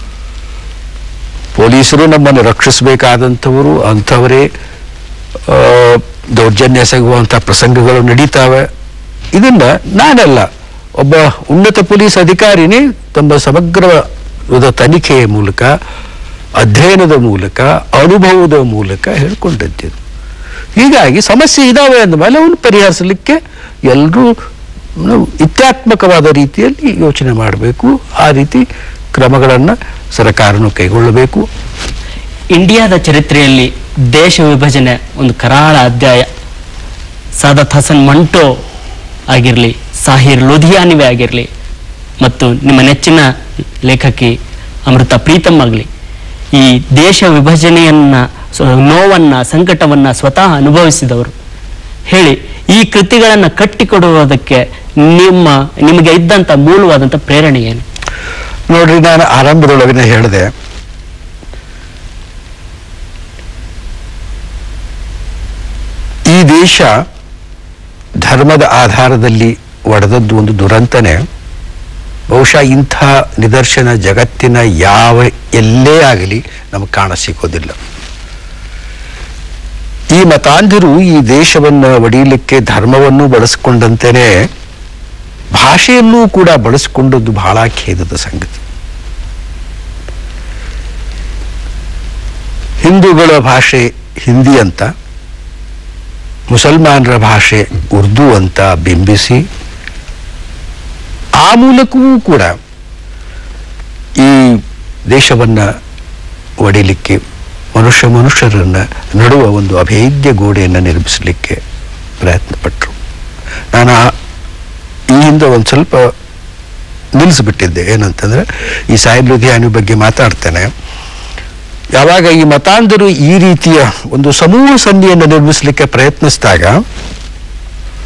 ಪೊಲೀಸರು ನಮ್ಮನ್ನು ರಕ್ಷಿಸಬೇಕಾದಂಥವರು ಅಂಥವರೇ ಆ, ದೌರ್ಜನ್ಯ ಎಸಗುವಂಥ ಪ್ರಸಂಗಗಳು ನಡೀತಾವೆ ಇದನ್ನ ನಾನಲ್ಲ ಒಬ್ಬ ಉನ್ನತ ಪೊಲೀಸ್ ಅಧಿಕಾರಿನೇ ತಮ್ಮ ಸಮಗ್ರವಾದ ತನಿಖೆಯ ಮೂಲಕ ಅಧ್ಯಯನದ ಮೂಲಕ ಅನುಭವದ ಮೂಲಕ ಹೇಳ್ಕೊಂಡದ್ದು ಹೀಗಾಗಿ ಸಮಸ್ಯೆ ಇದಾವೆ ಅಂದಮೇಲೆ ಅವನು ಪರಿಹರಿಸಲಿಕ್ಕೆ ಎಲ್ಲರೂ ಇತ್ಯಾತ್ಮಕವಾದ ರೀತಿಯಲ್ಲಿ ಯೋಚನೆ ಮಾಡಬೇಕು ಆ ರೀತಿ ಕ್ರಮಗಳನ್ನು ಸರ್ಕಾರನು ಕೈಗೊಳ್ಳಬೇಕು ಇಂಡಿಯಾದ ಚರಿತ್ರೆಯಲ್ಲಿ ದೇಶ ವಿಭಜನೆ ಒಂದು ಕರಾಳ ಅಧ್ಯಾಯ ಸಾದತ್ ಹಸನ್ ಮಂಟೋ ಆಗಿರಲಿ ಸಾಹಿರ್ ಲುಧಿಯಾನಿವೆ ಆಗಿರಲಿ ಮತ್ತು ನಿಮ್ಮ ನೆಚ್ಚಿನ ಲೇಖಕಿ ಅಮೃತ ಪ್ರೀತಮ್ ಆಗಲಿ ಈ ದೇಶ ವಿಭಜನೆಯನ್ನ ಸ- ನೋವನ್ನ ಸಂಕಟವನ್ನ ಸ್ವತಃ ಅನುಭವಿಸಿದವರು ಹೇಳಿ ಈ ಕೃತಿಗಳನ್ನು ಕಟ್ಟಿಕೊಡುವುದಕ್ಕೆ ನಿಮ್ಮ ನಿಮಗೆ ಇದ್ದಂಥ ಮೂಲವಾದಂಥ ಪ್ರೇರಣೆ ಏನು ನೋಡ್ರಿ ನಾನು ಆರಂಭದೊಳಗಿನ ಹೇಳಿದೆ ಈ ದೇಶ ಧರ್ಮದ ಆಧಾರದಲ್ಲಿ ಒಡೆದದ್ದು ಒಂದು ದುರಂತನೇ ಬಹುಶಃ ಇಂಥ ನಿದರ್ಶನ ಜಗತ್ತಿನ ಯಾವ ಎಲ್ಲೇ ಆಗಲಿ ನಮಗೆ ಕಾಣ ಸಿಗೋದಿಲ್ಲ ಈ ಮತಾಂಧರು ಈ ದೇಶವನ್ನು ಒಡೆಯಲಿಕ್ಕೆ ಧರ್ಮವನ್ನು ಬಳಸಿಕೊಂಡಂತೆಯೇ ಭಾಷೆಯನ್ನೂ ಕೂಡ ಬಳಸಿಕೊಂಡದ್ದು ಬಹಳ ಖೇದದ ಸಂಗತಿ ಹಿಂದೂಗಳ ಭಾಷೆ ಹಿಂದಿ ಅಂತ ಮುಸಲ್ಮಾನರ ಭಾಷೆ ಉರ್ದು ಅಂತ ಬಿಂಬಿಸಿ ಆ ಮೂಲಕವೂ ಕೂಡ ಈ ದೇಶವನ್ನು ಒಡಿಲಿಕ್ಕೆ ಮನುಷ್ಯ ಮನುಷ್ಯರನ್ನ ನಡುವ ಒಂದು ಅಭೇದ್ಯ ಗೋಡೆಯನ್ನು ನಿರ್ಮಿಸಲಿಕ್ಕೆ ಪ್ರಯತ್ನ ಪಟ್ಟರು ನಾನು ಆ- ಈ ಹಿಂದೆ ಒಂದು ಸ್ವಲ್ಪ ನಿಲ್ಲಿಸ್ಬಿಟ್ಟಿದ್ದೆ ಏನಂತಂದ್ರೆ ಈ ಸಾಹಿಬ್ ಲುಧಿಯಾನಿ ಬಗ್ಗೆ ಮಾತಾಡ್ತೇನೆ ಯಾವಾಗ ಈ ಮತಾಂಧರು ಈ ರೀತಿಯ ಒಂದು ಸಮೂಹ ಸಂಧಿಯನ್ನು ನಿರ್ಮಿಸಲಿಕ್ಕೆ ಪ್ರಯತ್ನಿಸಿದಾಗ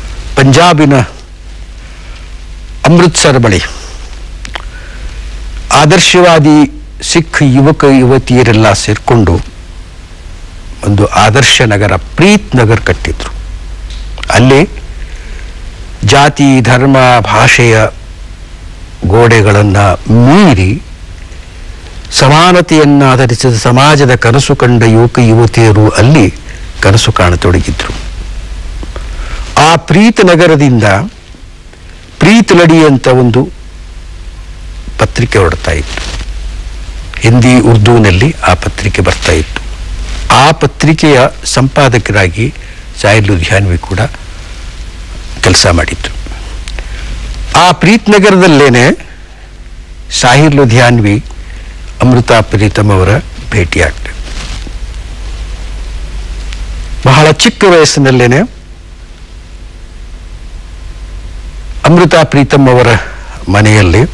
ಪಂಜಾಬಿನ ಅಮೃತ್ಸರ್ ಬಳಿ ಆದರ್ಶವಾದಿ ಸಿಖ್ ಯುವಕ ಯುವತಿಯರೆಲ್ಲ ಸೇರಿಕೊಂಡು ಒಂದು ಆದರ್ಶ ನಗರ ಪ್ರೀತ್ ನಗರ್ ಕಟ್ಟಿದ್ರು ಅಲ್ಲಿ ಜಾತಿ ಧರ್ಮ ಭಾಷೆಯ ಗೋಡೆಗಳನ್ನು ಮೀರಿ ಸಮಾನತೆಯನ್ನು ಆಧರಿಸಿದ ಸಮಾಜದ ಕನಸು ಕಂಡ ಯುವಕ ಯುವತಿಯರು ಅಲ್ಲಿ ಕನಸು ಕಾಣತೊಡಗಿದ್ರು ಆ ಪ್ರೀತ್ ನಗರದಿಂದ ಪ್ರೀತ್ ಲಡಿ ಅಂತ ಒಂದು ಪತ್ರಿಕೆ ಹೊರಡ್ತಾ ಇತ್ತು ಹಿಂದಿ ಉರ್ದೂನಲ್ಲಿ ಆ ಪತ್ರಿಕೆ ಬರ್ತಾ ಇತ್ತು ಆ ಪತ್ರಿಕೆಯ ಸಂಪಾದಕರಾಗಿ ಸಾಹಿಲ್ ಲುಧಿಯಾನ್ವಿ ಕೂಡ ಕೆಲಸ ಮಾಡಿದ್ರು ಆ ಪ್ರೀತ್ ನಗರದಲ್ಲೇನೆ ಸಾಹಿರ್ ಲುಧಿಯಾನ್ವಿ ಅಮೃತಾ ಪ್ರೀತಮ್ ಅವರ ಭೇಟಿಯಾಗ್ತದೆ ಬಹಳ ಚಿಕ್ಕ ವಯಸ್ಸಿನಲ್ಲೇನೆ ಅಮೃತಾ ಪ್ರೀತಮ್ ಅವರ ಮನೆಯಲ್ಲಿ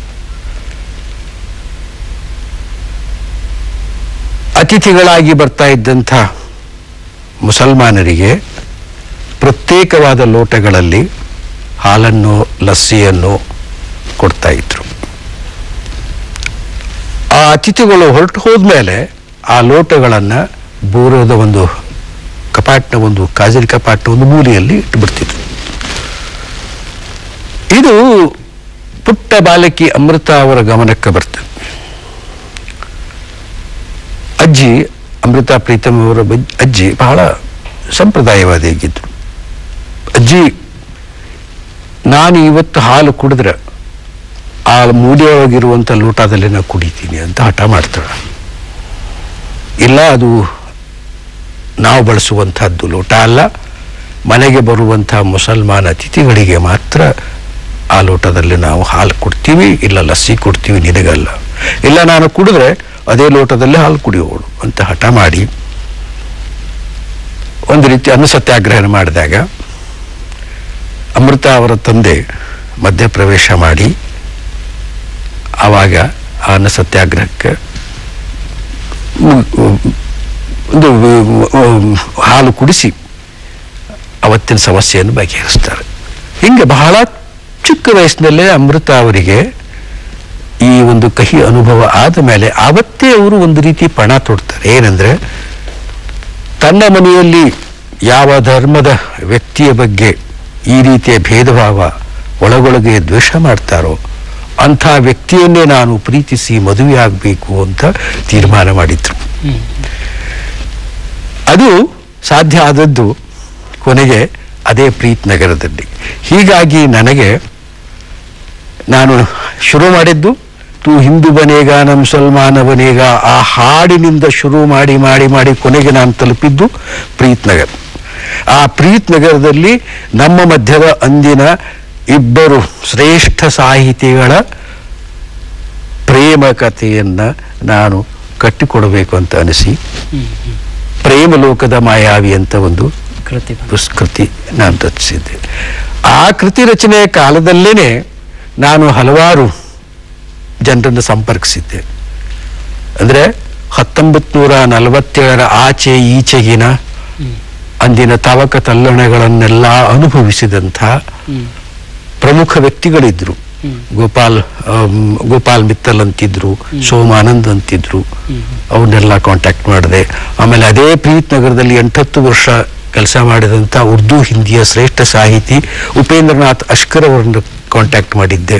ಅತಿಥಿಗಳಾಗಿ ಬರ್ತಾ ಇದ್ದಂಥ ಮುಸಲ್ಮಾನರಿಗೆ ಪ್ರತ್ಯೇಕವಾದ ಲೋಟಗಳಲ್ಲಿ ಹಾಲನ್ನು ಲಸ್ಸಿಯನ್ನು ಕೊಡ್ತಾ ಇದ್ರು ಆ ಅತಿಥಿಗಳು ಹೊರಟು ಹೋದ್ಮೇಲೆ ಆ ಲೋಟಗಳನ್ನು ಬೂರದ ಒಂದು ಕಪಾಟ್ನ ಒಂದು ಕಾಜರಿ ಕಪಾಟ್ನ ಒಂದು ಮೂಲೆಯಲ್ಲಿ ಇಟ್ಟುಬಿಡ್ತಿದ್ರು ಇದು ಪುಟ್ಟ ಬಾಲಕಿ ಅಮೃತ ಅವರ ಗಮನಕ್ಕೆ ಬರ್ತದೆ ಅಜ್ಜಿ ಅಮೃತ ಪ್ರೀತಮ್ ಅವರ ಬಜ್- ಅಜ್ಜಿ ಬಹಳ ಸಂಪ್ರದಾಯವಾದಿಯಾಗಿದ್ದರು ಅಜ್ಜಿ ನಾನು ಇವತ್ತು ಹಾಲು ಕುಡಿದ್ರೆ ಆ ಮೂಲ್ಯವಾಗಿರುವಂಥ ಲೋಟದಲ್ಲಿ ನಾನು ಕುಡಿತೀನಿ ಅಂತ ಹಠ ಮಾಡ್ತಾಳೆ ಇಲ್ಲ ಅದು ನಾವು ಬಳಸುವಂಥದ್ದು ಲೋಟ ಅಲ್ಲ ಮನೆಗೆ ಬರುವಂಥ ಮುಸಲ್ಮಾನ ಅತಿಥಿಗಳಿಗೆ ಮಾತ್ರ ಆ ಲೋಟದಲ್ಲಿ ನಾವು ಹಾಲು ಕೊಡ್ತೀವಿ ಇಲ್ಲ ಲಸ್ಸಿ ಕೊಡ್ತೀವಿ ನಿನಗಲ್ಲ ಇಲ್ಲ ನಾನು ಕುಡಿದ್ರೆ ಅದೇ ಲೋಟದಲ್ಲಿ ಹಾಲು ಕುಡಿಯೋಳು ಅಂತ ಹಠ ಮಾಡಿ ಒಂದು ರೀತಿ ಅನ್ನ ಸತ್ಯಾಗ್ರಹ ಮಾಡಿದಾಗ ಅಮೃತ ಅವರ ತಂದೆ ಮಧ್ಯಪ್ರವೇಶ ಮಾಡಿ ಆವಾಗ ಆ ಅನ್ನ ಸತ್ಯಾಗ್ರಹಕ್ಕೆ ಉ- ಉ- ಒಂದು ಉ- ಉ- ಹಾಲು ಕುಡಿಸಿ ಅವತ್ತಿನ ಸಮಸ್ಯೆಯನ್ನು ಬಗೆಹರಿಸ್ತಾರೆ ಹಿಂಗೆ ಬಹಳ ಚಿಕ್ಕ ವಯಸ್ಸಿನಲ್ಲೇ ಅಮೃತ ಅವರಿಗೆ ಈ ಒಂದು ಕಹಿ ಅನುಭವ ಆದ ಮೇಲೆ ಆವತ್ತೇ ಅವರು ಒಂದು ರೀತಿ ಪಣ ತೊಡ್ತಾರೆ ಏನಂದ್ರೆ ತನ್ನ ಮನೆಯಲ್ಲಿ ಯಾವ ಧರ್ಮದ ವ್ಯಕ್ತಿಯ ಬಗ್ಗೆ ಈ ರೀತಿಯ ಭೇದ ಭಾವ ಒಳಗೊಳಗೆ ದ್ವೇಷ ಮಾಡ್ತಾರೋ ಅಂಥ ವ್ಯಕ್ತಿಯನ್ನೇ ನಾನು ಪ್ರೀತಿಸಿ ಮದುವೆ ಆಗಬೇಕು ಅಂತ ತೀರ್ಮಾನ ಮಾಡಿದ್ರು ಅದು ಸಾಧ್ಯ ಆದದ್ದು ಕೊನೆಗೆ ಅದೇ ಪ್ರೀತ್ ನಗರದಲ್ಲಿ ಹೀಗಾಗಿ ನನಗೆ ನಾನು ಶುರು ಮಾಡಿದ್ದು ತು ಹಿಂದೂ ಬನೇಗ ನ ಮುಸಲ್ಮಾನ ಬನೇಗ ಆ ಹಾಡಿನಿಂದ ಶುರು ಮಾಡಿ ಮಾಡಿ ಮಾಡಿ ಕೊನೆಗೆ ನಾನು ತಲುಪಿದ್ದು ಪ್ರೀತ್ ನಗರ್ ಆ ಪ್ರೀತ್ ನಗರದಲ್ಲಿ ನಮ್ಮ ಮಧ್ಯದ ಅಂದಿನ ಇಬ್ಬರು ಶ್ರೇಷ್ಠ ಸಾಹಿತಿಗಳ ಪ್ರೇಮ ಕಥೆಯನ್ನ ನಾನು ಕಟ್ಟಿಕೊಡಬೇಕು ಅಂತ ಅನಿಸಿ ಪ್ರೇಮ ಲೋಕದ ಮಾಯಾವಿ ಅಂತ ಒಂದು ಕೃತಿ ಬಂತು. ಪುಸ್- ಕೃತಿ ನಾನು ರಚಿಸಿದ್ದೆ ಆ ಕೃತಿ ರಚನೆಯ ಕಾಲದಲ್ಲೇನೆ ನಾನು ಹಲವಾರು ಜನರನ್ನು ಸಂಪರ್ಕಿಸಿದ್ದೆ ಅಂದರೆ ಹತ್ತೊಂಬತ್ತು ನೂರ ನಲವತ್ತೇಳರ ಆಚೆ ಈಚೆಗಿನ ಹ್ಮ್. ಅಂದಿನ ತವಕ ತಲ್ಲಣಗಳನ್ನೆಲ್ಲ ಅನುಭವಿಸಿದಂಥ ಹ್ಮ್. ಪ್ರಮುಖ ವ್ಯಕ್ತಿಗಳಿದ್ರು ಹ್ಮ್. ಗೋಪಾಲ್ ಆಮ್, ಗೋಪಾಲ್ ಮಿತ್ತಲ್ ಅಂತಿದ್ರು ಸೋಮಾನಂದ್ ಅಂತಿದ್ರು ಹ್ಮ್. ಅವ್ರನ್ನೆಲ್ಲ ಕಾಂಟ್ಯಾಕ್ಟ್ ಮಾಡಿದೆ ಆಮೇಲೆ ಅದೇ ಪ್ರೀತ್ ನಗರದಲ್ಲಿ ಎಂಟತ್ತು ವರ್ಷ ಕೆಲಸ ಮಾಡಿದಂಥ ಉರ್ದು ಹಿಂದಿಯ ಶ್ರೇಷ್ಠ ಸಾಹಿತಿ ಉಪೇಂದ್ರನಾಥ್ ಅಷ್ಕರ್ ಅವರನ್ನು ಕಾಂಟ್ಯಾಕ್ಟ್ ಮಾಡಿದ್ದೆ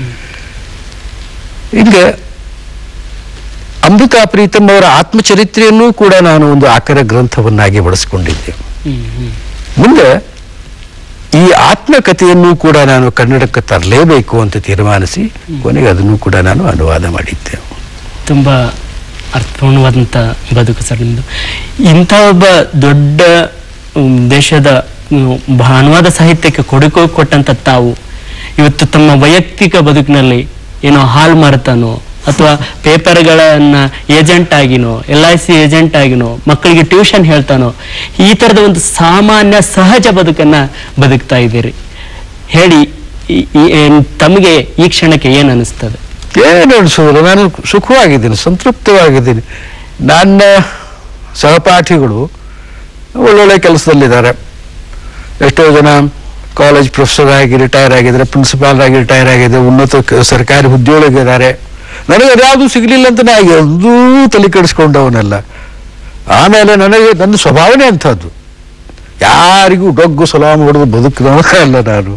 ಹಿಂಗೆ ಅಮೃತಾ ಪ್ರೀತಮ್ ಅವರ ಆತ್ಮಚರಿತ್ರೆಯನ್ನೂ ಕೂಡ ನಾನು ಒಂದು ಆಕರ ಗ್ರಂಥವನ್ನಾಗಿ ಬಳಸ್ಕೊಂಡಿದ್ದೆ ಹ್ಮ್. ಹ್ಮ್. ಮುಂದೆ ಈ ಆತ್ಮಕಥೆಯನ್ನು ಕೂಡ ನಾನು ಕನ್ನಡಕ್ಕೆ ತರಲೇಬೇಕು ಅಂತ ತೀರ್ಮಾನಿಸಿ ಕೊನೆಗೆ ಅದನ್ನು ಕೂಡ ನಾನು ಅನುವಾದ ಮಾಡಿದ್ದೆ ತುಂಬಾ ಅರ್ಥಪೂರ್ಣವಾದಂಥ ಬದುಕು ಸರ್ ನಿಮ್ಮದು ಇಂಥ ಒಬ್ಬ ದೊಡ್ಡ ಉಮ್, ದೇಶದ ಉಮ್, ಬ- ಅನುವಾದ ಸಾಹಿತ್ಯಕ್ಕೆ ಕೊಡುಗೆ ಕೊಟ್ಟಂತ ತಾವು ಇವತ್ತು ತಮ್ಮ ವೈಯಕ್ತಿಕ ಬದುಕಿನಲ್ಲಿ ಏನೋ ಹಾಲ್ ಮಾರ್ತಾನೋ ಅಥವಾ ಪೇಪರ್ಗಳನ್ನ ಏಜೆಂಟ್ ಆಗಿನೋ ಎಲ್ ಐ ಸಿ ಏಜೆಂಟ್ ಆಗಿನೋ ಮಕ್ಕಳಿಗೆ ಟ್ಯೂಷನ್ ಹೇಳ್ತಾನೋ ಈ ತರದ ಒಂದು ಸಾಮಾನ್ಯ ಸಹಜ ಬದುಕನ್ನ ಬದುಕ್ತಾ ಇದ್ದೀರಿ ಹೇಳಿ ಈ- ಈ- ಏನ್- ತಮಗೆ ಈ ಕ್ಷಣಕ್ಕೆ ಏನ್ ಅನಿಸ್ತದೆ ಏನು ಅನಿಸೋದಿಲ್ಲ ನಾನು ಸುಖವಾಗಿದ್ದೀನಿ ಸಂತೃಪ್ತವಾಗಿದ್ದೀನಿ ನನ್ನ ಸಹಪಾಠಿಗಳು ಒಳ್ಳೊಳ್ಳೆ ಕೆಲಸದಲ್ಲಿದ್ದಾರೆ ಎಷ್ಟೋ ಜನ ಕಾಲೇಜ್ ಪ್ರೊಫೆಸರ್ ಆಗಿ ರಿಟೈರ್ ಆಗಿದ್ದಾರೆ ಪ್ರಿನ್ಸಿಪಾಲ್ ಆಗಿ ರಿಟೈರ್ ಆಗಿದ್ದಾರೆ ಉನ್ನತ ಕ- ಸರ್ಕಾರಿ ಹುದ್ದೆಯೊಳಗಿದ್ದಾರೆ ನನಗೆ ಅದ್ಯಾವುದೂ ಸಿಗಲಿಲ್ಲ ಅಂತ ನಾ ಎಂದೂ ತಲೆ ಕೆಡಿಸ್ಕೊಂಡವನಲ್ಲ ಆಮೇಲೆ ನನಗೆ ನನ್ನ ಸ್ವಭಾವನೆ ಅಂಥದ್ದು ಯಾರಿಗೂ ಡೊಗ್ಗು ಸಲಾಮ್ ಹೊಡೆದು ಬದುಕಿದವನ ಅಲ್ಲ ನಾನು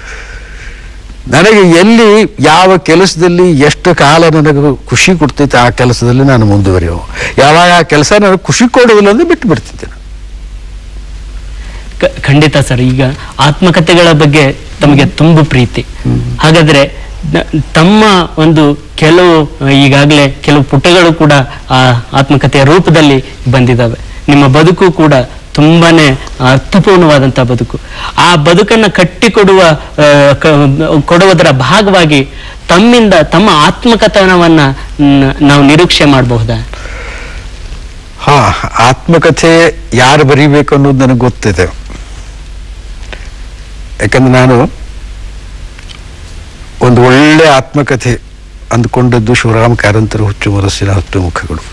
ನನಗೆ ಎಲ್ಲಿ ಯಾವ ಕೆಲಸದಲ್ಲಿ ಎಷ್ಟು ಕಾಲ ನನಗೆ ಖುಷಿ ಕೊಡ್ತೈತೆ ಆ ಕೆಲಸದಲ್ಲಿ ನಾನು ಮುಂದುವರಿಯೋ ಯಾವಾಗ ಆ ಕೆಲಸ ನನಗೆ ಖುಷಿ ಕೊಡೋದಿಲ್ಲ ಅಂದ್ರೆ ಬಿಟ್ಟು ಬಿಡ್ತಿದ್ದೆ ನಾನು. ಕ- ಖಂಡಿತ ಸರ್ ಈಗ ಆತ್ಮಕಥೆಗಳ ಬಗ್ಗೆ ತಮಗೆ ತುಂಬ ಪ್ರೀತಿ ಹಾಗಾದ್ರೆ ನ- ತಮ್ಮ ಒಂದು ಕೆಲವು ಈಗಾಗಲೇ ಕೆಲವು ಪುಟಗಳು ಕೂಡ ಆ ಆತ್ಮಕಥೆಯ ರೂಪದಲ್ಲಿ ಬಂದಿದ್ದಾವೆ ನಿಮ್ಮ ಬದುಕು ಕೂಡ ತುಂಬಾನೇ ಅರ್ಥಪೂರ್ಣವಾದಂತ ಬದುಕು ಆ ಬದುಕನ್ನ ಕಟ್ಟಿಕೊಡುವ ಆ, ಕ- ಕೊಡುವುದರ ಭಾಗವಾಗಿ ತಮ್ಮಿಂದ ತಮ್ಮ ಆತ್ಮಕಥನವನ್ನ ನ್- ನಾವು ನಿರೀಕ್ಷೆ ಮಾಡಬಹುದಾ ಹಾ ಆತ್ಮಕಥೆ ಯಾರು ಬರೀಬೇಕು ಅನ್ನೋದು ನನಗೆ ಗೊತ್ತಿದೆ ಯಾಕಂದ್ರೆ ನಾನು ಒಂದು ಒಳ್ಳೆ ಆತ್ಮಕಥೆ ಅಂದ್ಕೊಂಡದ್ದು ಶಿವರಾಮ ಕಾರಂತರ ಹುಚ್ಚು ಮನಸ್ಸಿನ ಹತ್ತು ಮುಖಗಳು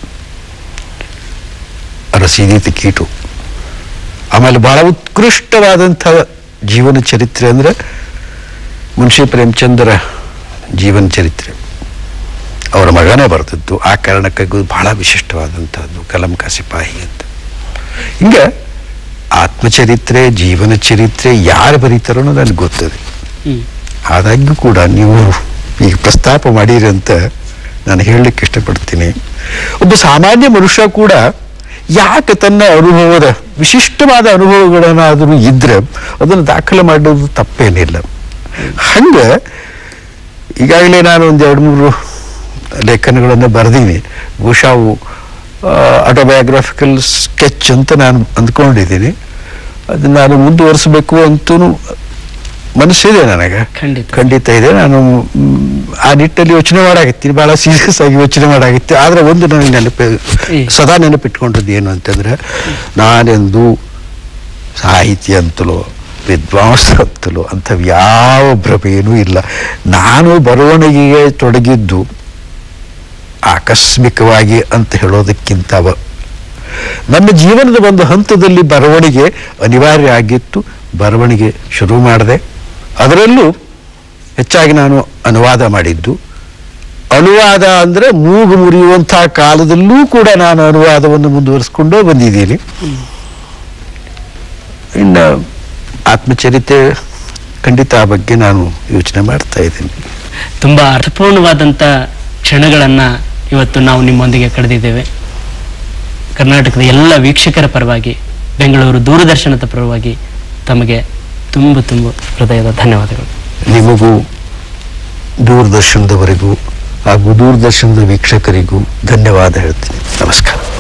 ರಸೀದಿ ತಿಕ್ಕೀಟು ಆಮೇಲೆ ಬಹಳ ಉತ್ಕೃಷ್ಟವಾದಂಥ ಜೀವನ ಚರಿತ್ರೆ ಅಂದ್ರೆ ಮುನ್ಷಿ ಪ್ರೇಮಚಂದ್ರ ಜೀವನ ಚರಿತ್ರೆ ಅವರ ಮಗನೇ ಬರೆದದ್ದು ಆ ಕಾರಣಕ್ಕಾಗಿ ಬಹಳ ವಿಶಿಷ್ಟವಾದಂಥದ್ದು ಕಲಂಕ ಸಿಪಾಯಿ ಅಂತ ಹಿಂಗೆ ಆತ್ಮಚರಿತ್ರೆ ಜೀವನ ಚರಿತ್ರೆ ಯಾರು ಬರೀತಾರೋ ಅನ್ನೋದು ನನಗೆ ಗೊತ್ತದೆ ಹ್ಮ್ ಆದಾಗ್ಯೂ ಕೂಡ ನೀವು ಈಗ ಪ್ರಸ್ತಾಪ ಮಾಡಿರಿ ಅಂತ ನಾನು ಹೇಳಲಿಕ್ಕೆ ಇಷ್ಟಪಡ್ತೀನಿ ಒಬ್ಬ ಸಾಮಾನ್ಯ ಮನುಷ್ಯ ಕೂಡ ಯಾಕೆ ತನ್ನ ಅನುಭವದ ವಿಶಿಷ್ಟವಾದ ಅನುಭವಗಳನ್ನಾದರೂ ಇದ್ರೆ ಅದನ್ನು ದಾಖಲೆ ಮಾಡೋದು ತಪ್ಪೇನಿಲ್ಲ ಹಂಗೆ ಈಗಾಗಲೇ ನಾನು ಒಂದು ಎರಡು ಮೂರು ಲೇಖನಗಳನ್ನು ಬರೆದೀನಿ ಬಹುಶಃ ಅವು ಆಟೋಬಯೋಗ್ರಾಫಿಕಲ್ ಸ್ಕೆಚ್ ಅಂತ ನಾನು ಅಂದ್ಕೊಂಡಿದ್ದೀನಿ ಅದನ್ನು ನಾನು ಮುಂದುವರಿಸಬೇಕು ಅಂತೂ ಮನಸ್ಸಿದೆ ನನಗೆ ಖಂಡಿತ. ಖಂಡಿತ ಇದೆ ನಾನು ಮ್, ಆ ನಿಟ್ಟಲ್ಲಿ ಯೋಚನೆ ಮಾಡಾಕತ್ತೀನಿ ಬಹಳ ಸೀರಿಯಸ್ ಆಗಿ ಯೋಚನೆ ಮಾಡಾಕತ್ತಿ ಆದ್ರೆ ಒಂದು ನನಗೆ ನೆನಪು ಈ. ಸದಾ ನೆನಪಿಟ್ಕೊಂಡದ್ದು ಏನು ಅಂತಂದ್ರೆ ನಾನೆಂದು ಸಾಹಿತ್ಯ ಅಂತಲೋ ವಿದ್ವಾಂಸ ಅಂತಲೋ ಅಂಥವು ಯಾವ ಭ್ರಮೆಯೂ ಇಲ್ಲ ನಾನು ಬರವಣಿಗೆಗೆ ತೊಡಗಿದ್ದು ಆಕಸ್ಮಿಕವಾಗಿ ಅಂತ ಹೇಳೋದಕ್ಕಿಂತ ಅವ- ನನ್ನ ಜೀವನದ ಒಂದು ಹಂತದಲ್ಲಿ ಬರವಣಿಗೆ ಅನಿವಾರ್ಯ ಆಗಿತ್ತು ಬರವಣಿಗೆ ಶುರು ಮಾಡಿದೆ ಅದರಲ್ಲೂ ಹೆಚ್ಚಾಗಿ ನಾನು ಅನುವಾದ ಮಾಡಿದ್ದು ಅನುವಾದ ಅಂದರೆ ಮೂಗು ಮುರಿಯುವಂತಹ ಕಾಲದಲ್ಲೂ ಕೂಡ ನಾನು ಅನುವಾದವನ್ನು ಮುಂದುವರಿಸ್ಕೊಂಡೇ ಬಂದಿದ್ದೀನಿ ಇನ್ನು ಆತ್ಮಚರಿತೆ ಖಂಡಿತ ಆ ಬಗ್ಗೆ ನಾನು ಯೋಚನೆ ಮಾಡ್ತಾ ಇದ್ದೀನಿ ತುಂಬಾ ಅರ್ಥಪೂರ್ಣವಾದಂತ ಕ್ಷಣಗಳನ್ನ ಇವತ್ತು ನಾವು ನಿಮ್ಮೊಂದಿಗೆ ಕಳೆದಿದ್ದೇವೆ ಕರ್ನಾಟಕದ ಎಲ್ಲ ವೀಕ್ಷಕರ ಪರವಾಗಿ ಬೆಂಗಳೂರು ದೂರದರ್ಶನದ ಪರವಾಗಿ ತಮಗೆ ತುಂಬ ತುಂಬ ಹೃದಯದ ಧನ್ಯವಾದಗಳು ನಿಮಗೂ ದೂರದರ್ಶನದವರೆಗೂ ಹಾಗೂ ದೂರದರ್ಶನದ ವೀಕ್ಷಕರಿಗೂ ಧನ್ಯವಾದ ಹೇಳ್ತೀನಿ ನಮಸ್ಕಾರ